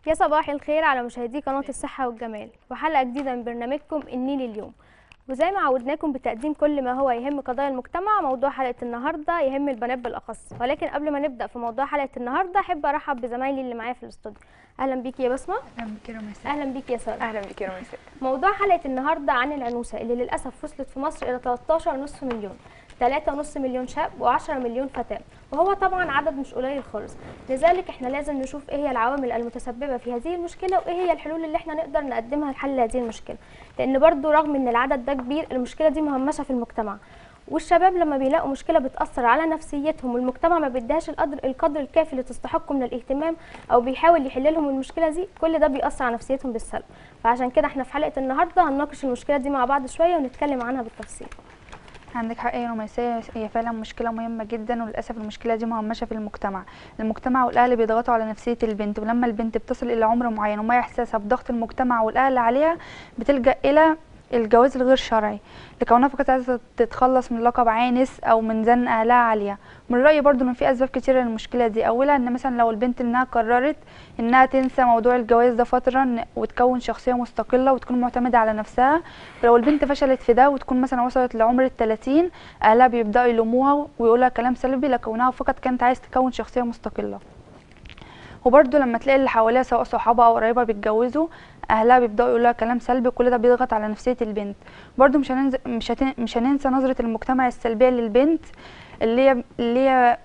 يا صباح الخير على مشاهدي قناة الصحة والجمال وحلقة جديدة من برنامجكم النيل اليوم وزي ما عودناكم بتقديم كل ما هو يهم قضايا المجتمع موضوع حلقة النهاردة يهم البنات بالأخص ولكن قبل ما نبدأ في موضوع حلقة النهاردة أحب أرحب بزمايلي اللي معايا في الاستوديو أهلا بيكي يا بسمة اهلا بك يا رميساء أهلا بيكي يا سارة اهلا بك يا رميساء موضوع حلقة النهاردة عن العنوسة اللي للأسف وصلت في مصر إلى 13.5 مليون 3.5 مليون شاب و10 مليون فتاة وهو طبعا عدد مش قليل خالص لذلك احنا لازم نشوف ايه هي العوامل المتسببة في هذه المشكلة وايه هي الحلول اللي احنا نقدر نقدمها لحل هذه المشكلة لأن برضو رغم ان العدد ده كبير المشكلة دي مهمشة في المجتمع والشباب لما بيلاقوا مشكله بتاثر على نفسيتهم والمجتمع ما بيديهاش القدر القدر الكافي اللي تستحقه من الاهتمام او بيحاول يحل لهم المشكله دي كل ده بيأثر على نفسيتهم بالسلب فعشان كده احنا في حلقه النهارده هنناقش المشكله دي مع بعض شويه ونتكلم عنها بالتفصيل عندك حق يا رميساء هي فعلا مشكله مهمه جدا وللاسف المشكله دي مهمشه في المجتمع المجتمع والاهل بيضغطوا على نفسيه البنت ولما البنت بتصل الى عمر معين وما احساسها بضغط المجتمع والاهل عليها بتلجا الى الجواز الغير شرعي لكونها فقط عايزه تتخلص من لقب عانس او من زن اهلها عليها من رايي برضو ان في اسباب كتيره للمشكله دي اولها ان مثلا لو البنت انها قررت انها تنسى موضوع الجواز ده فتره إن- وتكون شخصيه مستقله وتكون معتمده على نفسها فلو البنت فشلت في ده وتكون مثلا وصلت لعمر الثلاثين اهلها بيبداوا يلوموها ويقولها كلام سلبي لكونها فقط كانت عايز تكون شخصيه مستقله وبرضه لما تلاقي اللي حواليها سواء صحابها او قرايبها بيتجوزوا اهلها بيبداوا يقولوا لها كلام سلبي وكل ده بيضغط على نفسيه البنت برضه مش هننزل مش, هتن... مش هننسى نظره المجتمع السلبيه للبنت اللي هي اللي هي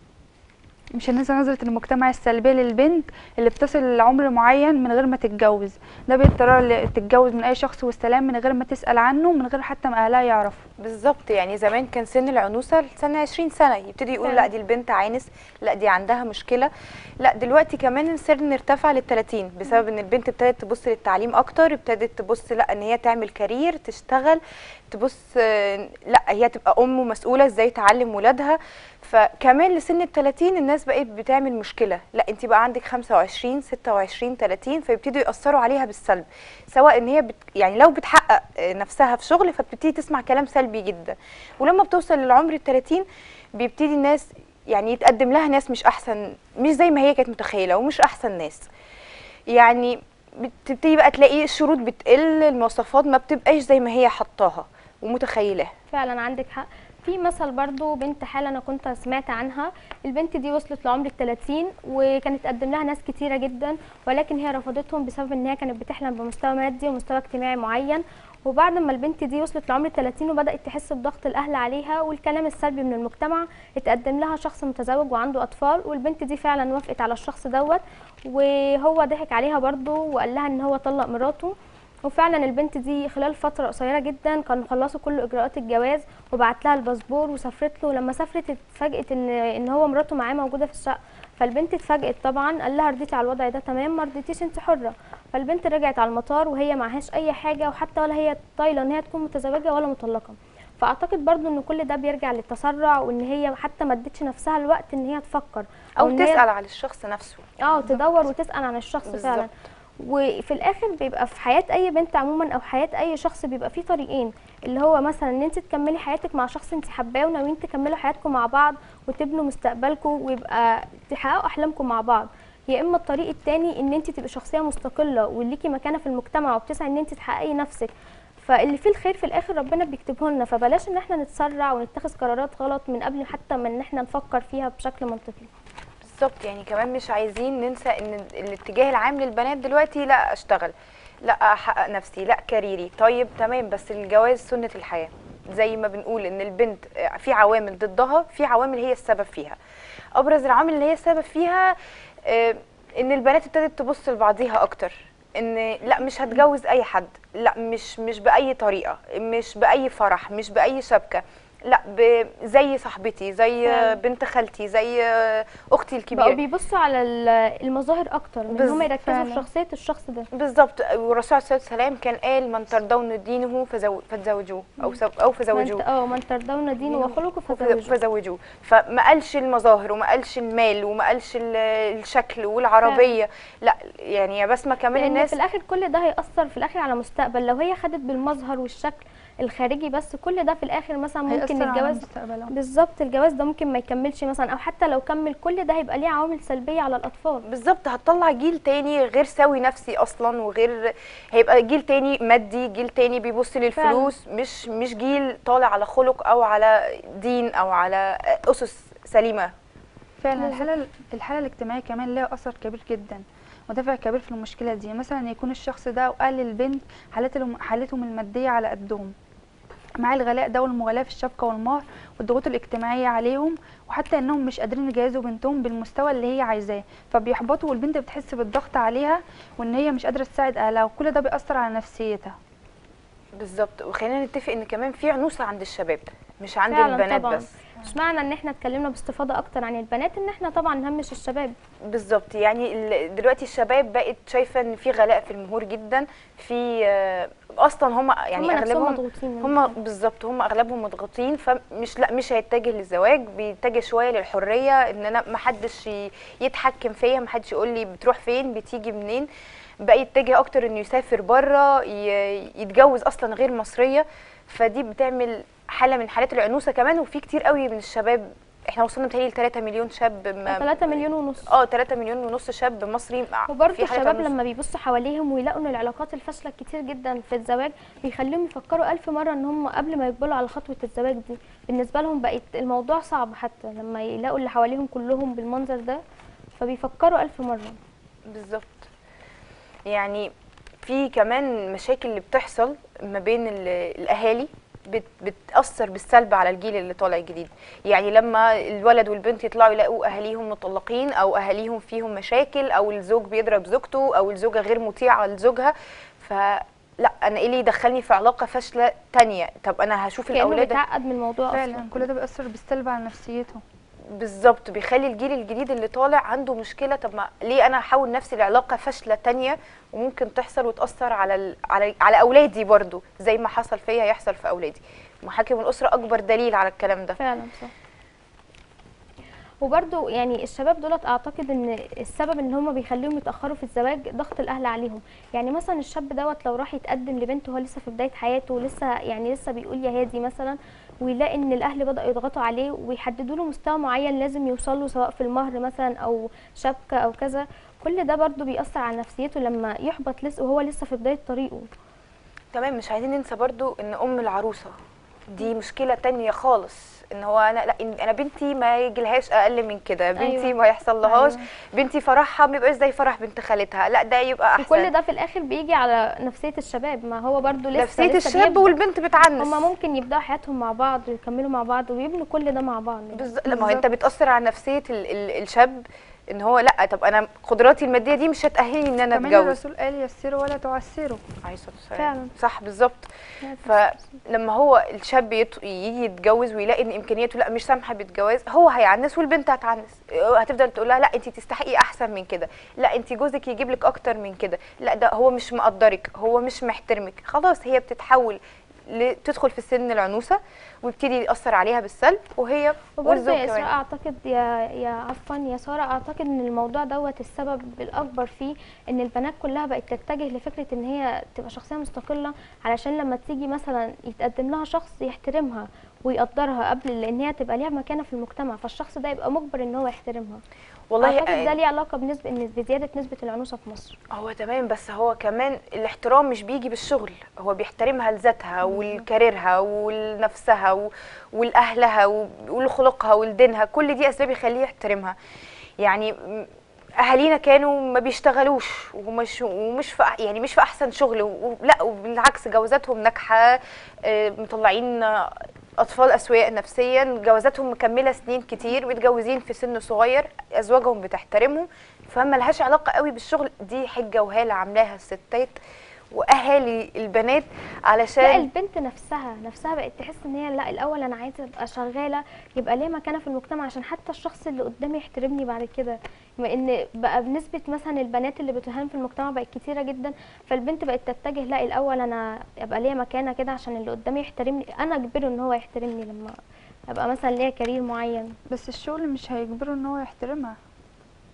مش هننسى نظرة المجتمع السلبية للبنت اللي بتصل لعمر معين من غير ما تتجوز ده بيضطرها ل- تتجوز من أي شخص والسلام من غير ما تسأل عنه من غير حتى ما أهلها يعرفوا بالظبط يعني زمان كان سن العنوسه سن 20 سنه يبتدي يقول فعلا. لا دي البنت عانس لا دي عندها مشكله لا دلوقتي كمان السن ارتفع لل 30 بسبب ان البنت ابتدت تبص للتعليم اكتر ابتدت تبص لا ان هي تعمل كارير تشتغل تبص آه، لا هي تبقى ام مسؤوله ازاي تعلم ولادها فكمان لسن ال 30 الناس بقت بتعمل مشكله لا انت بقى عندك 25 26 30 فيبتدوا ياثروا عليها بالسلب سواء ان هي بت يعني لو بتحقق آه، نفسها في شغل فبتبتدي تسمع كلام سلبي جدا ولما بتوصل للعمر ال 30 بيبتدي الناس يعني يتقدم لها ناس مش احسن مش زي ما هي كانت متخيله ومش احسن ناس يعني بتبتدي بقى تلاقي الشروط بتقل المواصفات ما بتبقاش زي ما هي حطاها ومتخيلها فعلا عندك حق في مثل برضو بنت حالة أنا كنت سمعت عنها البنت دي وصلت لعمر الثلاثين وكانت تقدم لها ناس كتيرة جدا ولكن هي رفضتهم بسبب إن هي كانت بتحلم بمستوى مادي ومستوى اجتماعي معين وبعد ما البنت دي وصلت لعمر الثلاثين وبدأت تحس بضغط الأهل عليها والكلام السلبي من المجتمع اتقدم لها شخص متزوج وعنده أطفال والبنت دي فعلا وافقت على الشخص دوت وهو ضحك عليها برضو وقال لها إن هو طلق مراته وفعلا البنت دي خلال فترة قصيرة جدا كانوا خلصوا كل إجراءات الجواز وبعت لها الباسبور وسافرت له لما سافرت اتفاجئت إن إن هو مراته معاه موجودة في الشقة فالبنت اتفاجئت طبعا قال لها رضيتي على الوضع ده تمام ما رضيتيش انت حرة فالبنت رجعت على المطار وهي معهاش أي حاجة وحتى ولا هي طايلة إن هي تكون متزوجة ولا مطلقة فأعتقد برضو إن كل ده بيرجع للتسرع وإن هي حتى ما ادتش نفسها الوقت إن هي تفكر او إن هي- تسال على الشخص نفسه اه تدور وتسأل عن الشخص بالظبط. فعلا وفي الاخر بيبقى في حياه اي بنت عموما او حياه اي شخص بيبقى في طريقين اللي هو مثلا ان انت تكملي حياتك مع شخص انت حباه وناويين تكملوا حياتكم مع بعض وتبنوا مستقبلكم ويبقى تحققوا احلامكم مع بعض يا اما الطريق التاني ان انت تبقي شخصيه مستقله وليكي مكانه في المجتمع وبتسعي ان انت تحققي نفسك فاللي فيه الخير في الاخر ربنا بيكتبه لنا فبلاش ان احنا نتسرع ونتخذ قرارات غلط من قبل حتى ما ان احنا نفكر فيها بشكل منطقي بالظبط يعني كمان مش عايزين ننسى ان الاتجاه العام للبنات دلوقتي لا اشتغل لا احقق نفسي لا كاريري طيب تمام بس الجواز سنة الحياة زي ما بنقول ان البنت آه، في عوامل ضدها في عوامل هي السبب فيها ابرز العوامل اللي هي السبب فيها آه، ان البنات ابتدت تبص لبعضيها اكتر ان لا مش هتجوز اي حد لا مش مش باي طريقه مش باي فرح مش باي شبكه لا ب... زي صاحبتي زي فعلا. بنت خالتي زي اختي بقوا الكبيره بيبصوا على ال- المظاهر اكتر من بز- هم يركزوا في فعلا. شخصيه الشخص ده بالظبط والرسول عليه الصلاه والسلام كان قال من ترضون دينه فزو... فتزوجوه او سو... او من فزوجوه اه من ترضون دينه وخلقه فز- فزوجوه فزوجوه فما قالش المظاهر وما قالش المال وما قالش ال- الشكل والعربيه لا يعني يا بسمه كمان لان الناس في الاخر كل ده هيأثر في الاخر على مستقبل لو هي خدت بالمظهر والشكل الخارجي بس كل ده في الاخر مثلا ممكن هيأثر على الجواز مستقبلهم بالظبط الجواز ده ممكن ما يكملش مثلا او حتى لو كمل كل ده هيبقى ليه عوامل سلبيه على الاطفال بالظبط هتطلع جيل تاني غير سوي نفسي اصلا وغير هيبقى جيل تاني مادي جيل تاني بيبص للفلوس مش مش جيل طالع على خلق او على دين او على اسس سليمه فعلا بالظبط. الحاله الحاله الاجتماعيه كمان لها اثر كبير جدا ودافع كبير في المشكله دي مثلا يكون الشخص ده او اهل البنت حالتهم حالتهم الماديه على قدهم مع الغلاء ده والمغالاة في الشبكة والمهر والضغوط الاجتماعية عليهم وحتى انهم مش قادرين يجهزوا بنتهم بالمستوى اللي هي عايزاه فبيحبطوا والبنت بتحس بالضغط عليها وان هي مش قادرة تساعد اهلها وكل ده بيأثر على نفسيتها بالظبط وخلينا نتفق ان كمان في عنوسه عند الشباب مش عند فعلاً البنات طبعاً. بس مش معنى ان احنا اتكلمنا باستفاضه اكتر عن البنات ان احنا طبعا نهمش الشباب بالظبط يعني ال- دلوقتي الشباب بقت شايفه ان في غلاء في المهور جدا في آه، اصلا هم يعني هم نفسهم اغلبهم مضغوطين هم بالظبط هم اغلبهم مضغوطين فمش لا مش هيتجه للزواج بيتجه شويه للحريه ان انا ما حدش ي- يتحكم فيا ما حدش يقول لي بتروح فين بتيجي منين بقى يتجه اكتر انه يسافر بره يتجوز اصلا غير مصريه فدي بتعمل حاله من حالات العنوسه كمان وفي كتير قوي من الشباب احنا وصلنا متهيألي ل 3 مليون شاب ما 3 مليون ونص اه 3 مليون ونص شاب مصري مع- وبرضه في حالة الشباب عنوسة. لما بيبصوا حواليهم ويلاقوا ان العلاقات الفاشله كتير جدا في الزواج بيخليهم يفكروا ألف مره ان هم قبل ما يقبلوا على خطوه الزواج دي بالنسبه لهم بقت الموضوع صعب حتى لما يلاقوا اللي حواليهم كلهم بالمنظر ده فبيفكروا ألف مره بالظبط يعني في كمان مشاكل اللي بتحصل ما بين ال- الاهالي بت بتاثر بالسلب على الجيل اللي طالع جديد يعني لما الولد والبنت يطلعوا يلاقوا اهاليهم مطلقين او اهاليهم فيهم مشاكل او الزوج بيضرب زوجته او الزوجه غير مطيعه لزوجها فلا انا ايه اللي يدخلني في علاقه فاشله تانية طب انا هشوف كانه الاولاد بيتعقد من الموضوع فعلا اصلا كل ده بيأثر بالسلب على نفسيته بالظبط بيخلي الجيل الجديد اللي طالع عنده مشكله طب ما ليه انا احول نفسي لعلاقه فاشله تانية وممكن تحصل وتاثر على ال... على على اولادي برضو زي ما حصل فيا هيحصل في اولادي محاكم الاسره اكبر دليل على الكلام ده فعلا صح وبرضو يعني الشباب دولت اعتقد ان السبب ان هم بيخليهم يتاخروا في الزواج ضغط الاهل عليهم يعني مثلا الشاب دوت لو راح يتقدم لبنت وهو لسه في بدايه حياته ولسه يعني لسه بيقول يا هادي مثلا ويلاقي ان الاهل بداوا يضغطوا عليه ويحددوا له مستوى معين لازم يوصل له سواء في المهر مثلا او شبكه او كذا كل ده برضو بيأثر على نفسيته لما يحبط لسه وهو لسه في بدايه طريقه تمام مش عايزين ننسى برضو ان ام العروسه دي مشكله تانية خالص ان هو انا لا إن- انا بنتي ما يجيلهاش اقل من كده بنتي أيوة. ما يحصل لهاش أيوة. بنتي فرحها ما يبقاش زي فرح بنت خالتها لا ده يبقى احسن وكل ده في الاخر بيجي على نفسيه الشباب ما هو برضو لسه نفسيه لسه الشاب بيبدأ. والبنت بتعنس هما ممكن يبداوا حياتهم مع بعض ويكملوا مع بعض ويبنوا كل ده مع بعض بالظبط لا ما هو انت بتاثر على نفسيه ال ال الشاب ان هو لا طب انا قدراتي الماديه دي مش هتاهلني ان انا كمان اتجوز الرسول قال يسروا ولا تعسروا عليه الصلاه والسلام فعلا. صح بالظبط فلما هو الشاب يت- يجي يتجوز ويلاقي ان امكانياته لا مش سامحه بالجواز هو هيعنس والبنت هتعنس هتفضل تقول لها لا انت تستحقي احسن من كده لا انت جوزك يجيب لك اكتر من كده لا ده هو مش مقدرك هو مش محترمك خلاص هي بتتحول ل- تدخل في سن العنوسه ويبتدي ياثر عليها بالسلب وهي وبرضه والزوج يا اسراء كمان اعتقد يا يا عفوا يا ساره اعتقد ان الموضوع دوت السبب الاكبر فيه ان البنات كلها بقت تتجه لفكره ان هي تبقى شخصيه مستقله علشان لما تيجي مثلا يتقدم لها شخص يحترمها ويقدرها قبل لان هي تبقى ليها مكانه في المجتمع فالشخص ده يبقى مجبر ان هو يحترمها والله اعتقد ده آه، ليه علاقه بنسبه ان بزياده نسبه العنوسه في مصر هو تمام بس هو كمان الاحترام مش بيجي بالشغل هو بيحترمها لذاتها ولكاريرها ولنفسها و- ولأهلها و- ولخلقها ولدينها كل دي أسباب يخليه يحترمها يعني م- أهالينا كانوا ما بيشتغلوش ومش ومش في أح- يعني مش في أحسن شغل و- لا وبالعكس جوازاتهم ناجحة آه، مطلعين آه، أطفال أسوياء نفسيا جوازاتهم مكملة سنين كتير متجوزين في سن صغير أزواجهم بتحترمهم فما لهاش علاقة قوي بالشغل دي حجة وهالة عاملاها الستات واهالي البنات لا علشان البنت نفسها نفسها بقت تحس ان هي لا الاول انا عايزه ابقى شغاله يبقى ليا مكانه في المجتمع عشان حتى الشخص اللي قدامي يحترمني بعد كده بما ان بقى بنسبه مثلا البنات اللي بتهان في المجتمع بقت كتيره جدا فالبنت بقت تتجه لا الاول انا ابقى ليا مكانه كده عشان اللي قدامي يحترمني انا اجبره ان هو يحترمني لما ابقى مثلا ليا كارير معين بس الشغل مش هيجبره ان هو يحترمها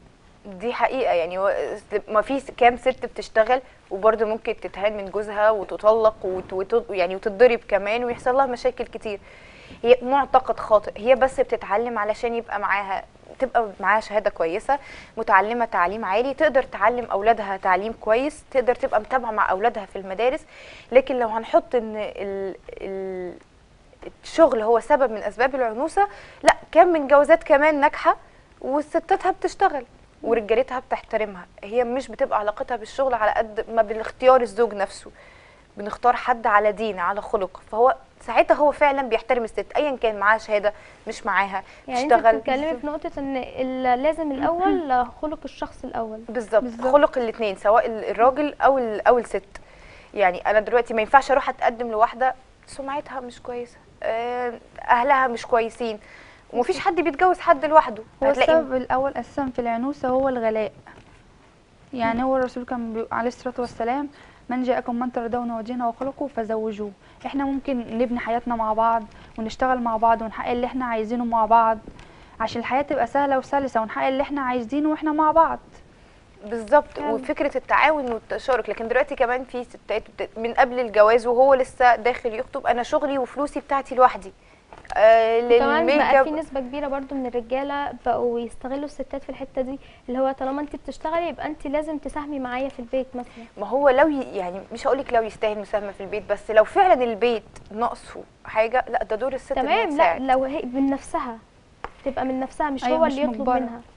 دي حقيقه يعني هو ما في كام ست بتشتغل وبرضه ممكن تتهان من جوزها وتطلق وت... وت... يعني وتتضرب كمان ويحصل لها مشاكل كتير هي معتقد خاطئ هي بس بتتعلم علشان يبقى معاها تبقى معاها شهاده كويسه متعلمه تعليم عالي تقدر تعلم اولادها تعليم كويس تقدر تبقى متابعه مع اولادها في المدارس لكن لو هنحط ان ال... ال... الشغل هو سبب من اسباب العنوسه لا كم من جوازات كمان ناجحه وستاتها بتشتغل ورجالتها بتحترمها هي مش بتبقى علاقتها بالشغل على قد ما بالاختيار الزوج نفسه بنختار حد على دين على خلق فهو ساعتها هو فعلا بيحترم الست ايا كان معاها شهاده مش معاها يعني انت تشتغل بتتكلمي في نقطه ان ال- لازم الاول خلق الشخص الاول بالظبط بالظبط. خلق الاثنين سواء ال- الراجل او ال- او الست يعني انا دلوقتي ما ينفعش اروح اتقدم لواحده سمعتها مش كويسه آه، اهلها مش كويسين ومفيش حد بيتجوز حد لوحده هو هتلاقي السبب الاول اساسا في العنوسه هو الغلاء يعني هو الرسول كان بيقول عليه الصلاه والسلام من جاءكم من ترضون وجهه وخلقه فزوجوه احنا ممكن نبني حياتنا مع بعض ونشتغل مع بعض ونحقق اللي احنا عايزينه مع بعض عشان الحياه تبقى سهله وسلسه ونحقق اللي احنا عايزينه واحنا مع بعض بالظبط فعلا. وفكره التعاون والتشارك لكن دلوقتي كمان في ستات بت- من قبل الجواز وهو لسه داخل يخطب انا شغلي وفلوسي بتاعتي لوحدي آه كمان للميك بقى في اب نسبه كبيره برضو من الرجاله بقوا يستغلوا الستات في الحته دي اللي هو طالما انت بتشتغلي يبقى انت لازم تساهمي معايا في البيت مثلا ما هو لو ي... يعني مش هقول لك لو يستاهل مساهمه في البيت بس لو فعلا البيت ناقصه حاجه لا ده دور الست إن هي تمام لا تساعد. لو هي من نفسها تبقى من نفسها مش أيوة، هو مش اللي يطلب مجبرة. منها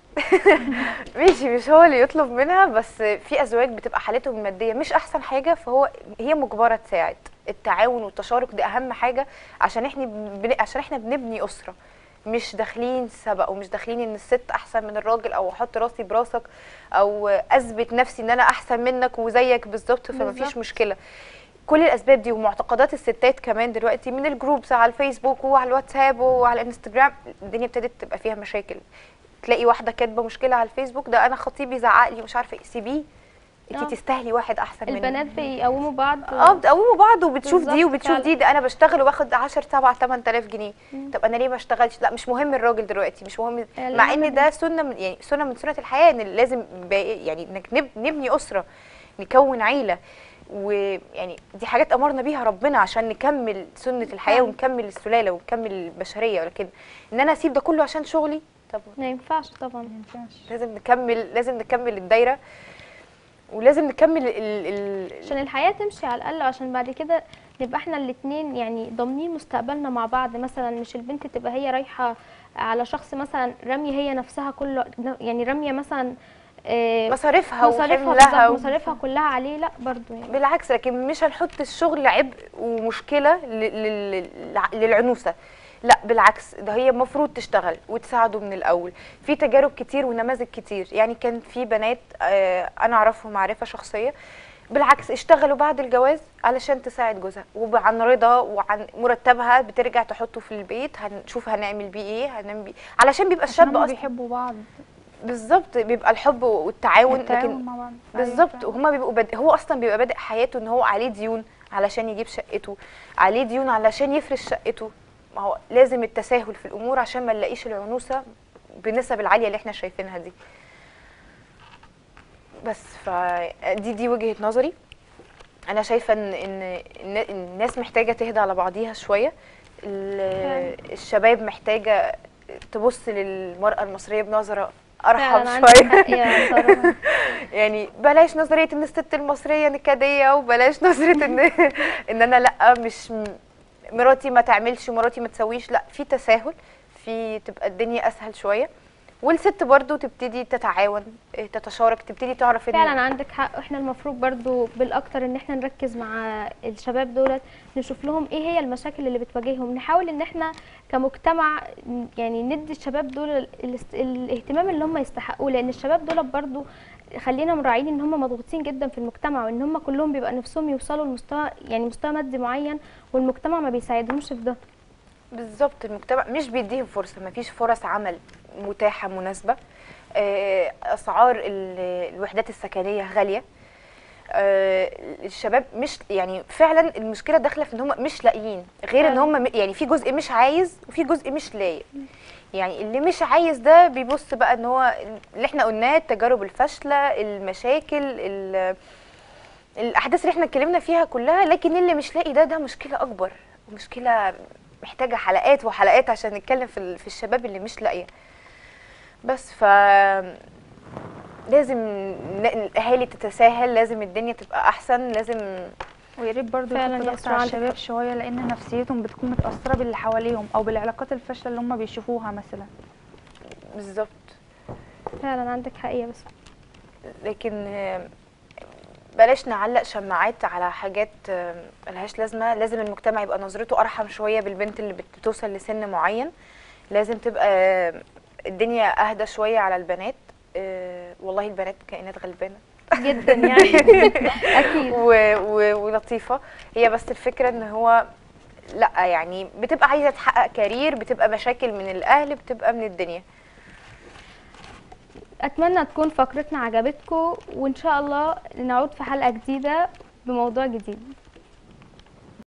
ماشي مش هو اللي يطلب منها بس في ازواج بتبقى حالتهم الماديه مش احسن حاجه فهو هي مجبره تساعد التعاون والتشارك ده اهم حاجه عشان احنا بن... عشان احنا بنبني اسره مش داخلين سبق ومش داخلين ان الست احسن من الراجل او احط راسي براسك او اثبت نفسي ان انا احسن منك وزيك بالظبط فما فيش بالظبط. مشكله كل الاسباب دي ومعتقدات الستات كمان دلوقتي من الجروبس على الفيسبوك وعلى الواتساب وعلى الانستجرام الدنيا ابتدت تبقى فيها مشاكل تلاقي واحده كاتبه مشكله على الفيسبوك ده انا خطيبي زعق لي مش عارفه ايه سيبيه انت آه. تستاهلي واحد احسن منه البنات بيقوموا بعض اه بتقوموا بعض وبتشوف دي بالظبط وبتشوف فعلا. دي ده انا بشتغل وباخد 10 7 8000 جنيه طب انا ليه ما اشتغلش لا مش مهم الراجل دلوقتي مش مهم يعني مع الأهم ان ده سنه من يعني سنه من سنه الحياه ان لازم با- يعني انك نب- نبني اسره نكون عيله ويعني دي حاجات امرنا بيها ربنا عشان نكمل سنه الحياه فعلا. ونكمل السلاله ونكمل البشريه ولكن ان انا اسيب ده كله عشان شغلي طب ما ينفعش طبعا ينفعش لازم نكمل لازم نكمل الدايره ولازم نكمل ال ال عشان الحياة تمشي على الأقل عشان بعد كده نبقى احنا الاتنين يعني ضامنين مستقبلنا مع بعض مثلا مش البنت تبقى هي رايحة على شخص مثلا رامية هي نفسها كله يعني رامية مثلا آه، مصاريفها مصاريفها وحملها بالظبط و... مصاريفها كلها عليه لا برضو يعني بالعكس لكن مش هنحط الشغل عبء ومشكله ل- لل- للع- للعنوسه لا بالعكس ده هي المفروض تشتغل وتساعده من الاول في تجارب كتير ونماذج كتير يعني كان في بنات آه، انا اعرفهم معرفه شخصيه بالعكس اشتغلوا بعد الجواز علشان تساعد جوزها وعن رضا وعن مرتبها بترجع تحطه في البيت هنشوف هنعمل بيه ايه هنعمل بيه علشان بيبقى عشان الشاب هما اصلا بيحبوا بعض بالظبط بيبقى الحب والتعاون التعاون لكن مع بعض أيوة بالظبط فعلا. وهما بيبقوا بد... هو اصلا بيبقى بادئ حياته ان هو عليه ديون علشان يجيب شقته عليه ديون علشان يفرش شقته ما هو لازم التساهل في الامور عشان ما نلاقيش العنوسه بالنسب العاليه اللي احنا شايفينها دي بس فدي دي وجهه نظري انا شايفه ان ان إن الناس محتاجه تهدى على بعضيها شويه ال- الشباب محتاجه تبص للمراه المصريه بنظره فعلا ارحم عندك شويه حق يا سارة. يعني بلاش نظريه ان الست المصريه نكديه وبلاش نظره ان ان انا لا مش م- مراتي ما تعملش مراتي ما تسويش لا في تساهل في تبقى الدنيا اسهل شويه والست برضو تبتدي تتعاون إيه، تتشارك تبتدي تعرف ان فعلا عندك حق احنا المفروض برضو بالاكتر ان احنا نركز مع الشباب دولت نشوف لهم ايه هي المشاكل اللي بتواجههم نحاول ان احنا كمجتمع ن- يعني ندي الشباب دول ال- الاست- الاهتمام اللي هم يستحقوه لان الشباب دول برضو خلينا مراعيين ان هم مضغوطين جدا في المجتمع وان هم كلهم بيبقى نفسهم يوصلوا لمستوى يعني مستوى مادي معين والمجتمع ما بيساعدهمش في ده بالظبط المجتمع مش بيديهم فرصه ما فيش فرص عمل متاحه مناسبه آه، اسعار ال- الوحدات السكنيه غاليه آه، الشباب مش يعني فعلا المشكله داخله في ان هم مش لاقيين غير ان فعلا. هم يعني في جزء مش عايز وفي جزء مش لاقي يعني اللي مش عايز ده بيبص بقى ان هو اللي احنا قلناه التجارب الفاشله المشاكل ال- الاحداث اللي احنا اتكلمنا فيها كلها لكن اللي مش لاقي ده ده مشكله اكبر ومشكله محتاجه حلقات وحلقات عشان نتكلم في ال- في الشباب اللي مش لاقيه بس ف لازم ن- الاهالي تتساهل لازم الدنيا تبقى احسن لازم ويا ريت برضه فعلا يحطوا يا ضغط إسراء على عندك الشباب حق. شويه لان نفسيتهم بتكون متاثره باللي حواليهم او بالعلاقات الفاشله اللي هم بيشوفوها مثلا بالظبط فعلا عندك حقيقة بس لكن آه، بلاش نعلق شماعات على حاجات آه، ملهاش لازمه لازم المجتمع يبقى نظرته ارحم شويه بالبنت اللي بت- بتوصل لسن معين لازم تبقى آه، الدنيا اهدى شويه على البنات آه، والله البنات كائنات غلبانه جدا يعني اكيد و- و- ولطيفه هي بس الفكره ان هو لا يعني بتبقى عايزه تحقق كارير بتبقى مشاكل من الاهل بتبقى من الدنيا اتمنى تكون فقرتنا عجبتكم وان شاء الله نعود في حلقة جديدة بموضوع جديد